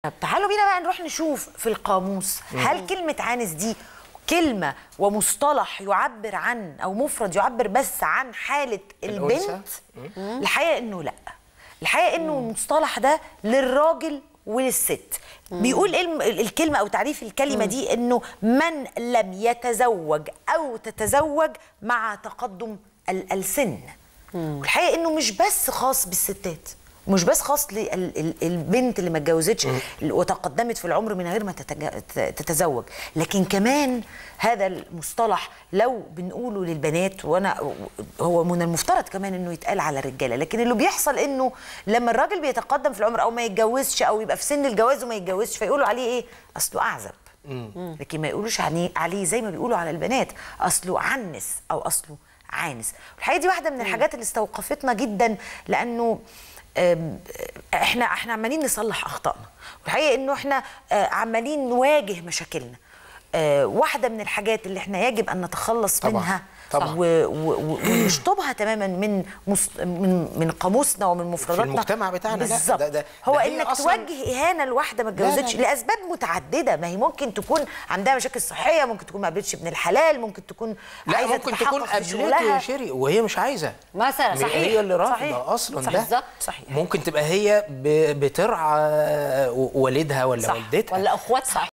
طب تعالوا بينا بقى نروح نشوف في القاموس هل كلمة عانس دي كلمة ومصطلح يعبر عن أو مفرد يعبر بس عن حالة الأنثى؟ البنت الحقيقة إنه لأ الحقيقة إنه المصطلح ده للراجل وللست بيقول إيه الم- الكلمة أو تعريف الكلمة دي إنه من لم يتزوج أو تتزوج مع تقدم ال- السن والحقيقة إنه مش بس خاص بالستات مش بس خاص للبنت اللي ما اتجوزتش وتقدمت في العمر من غير ما تتج- تتزوج لكن كمان هذا المصطلح لو بنقوله للبنات وانا هو من المفترض كمان انه يتقال على الرجاله لكن اللي بيحصل انه لما الراجل بيتقدم في العمر او ما يتجوزش او يبقى في سن الجواز وما يتجوزش فيقولوا عليه ايه اصله اعزب لكن ما يقولوش عليه عليه زي ما بيقولوا على البنات اصله عنس او اصله عانس الحقيقه دي واحده من الحاجات اللي استوقفتنا جدا لانه أم، احنا احنا عمالين نصلح اخطائنا والحقيقه انه احنا آه، عمالين نواجه مشاكلنا آه، واحده من الحاجات اللي احنا يجب ان نتخلص طبعاً، منها طبعاً. و- و- و- ونشطبها تماما من مص... من من قاموسنا ومن مفرداتنا المجتمع بتاعنا، لا، بالظبط ده- ده- هو ده هي انك أصلاً- توجه اهانه لواحده ما لا، لا، اتجوزتش لا. لاسباب متعدده ما هي ممكن تكون عندها مشاكل صحيه ممكن تكون ما قابلتش ابن الحلال ممكن تكون لا عايزه ممكن تتحقق تكون في قابلته شغلها. وشري وهي مش عايزه مثلا هي- صحيح هي اللي صحيح. رافضه اصلا صحيح. ده بالظبط. صحيح. ممكن تبقى هي ب- بترعى والدها ولا صح والدتها ولا اخواتها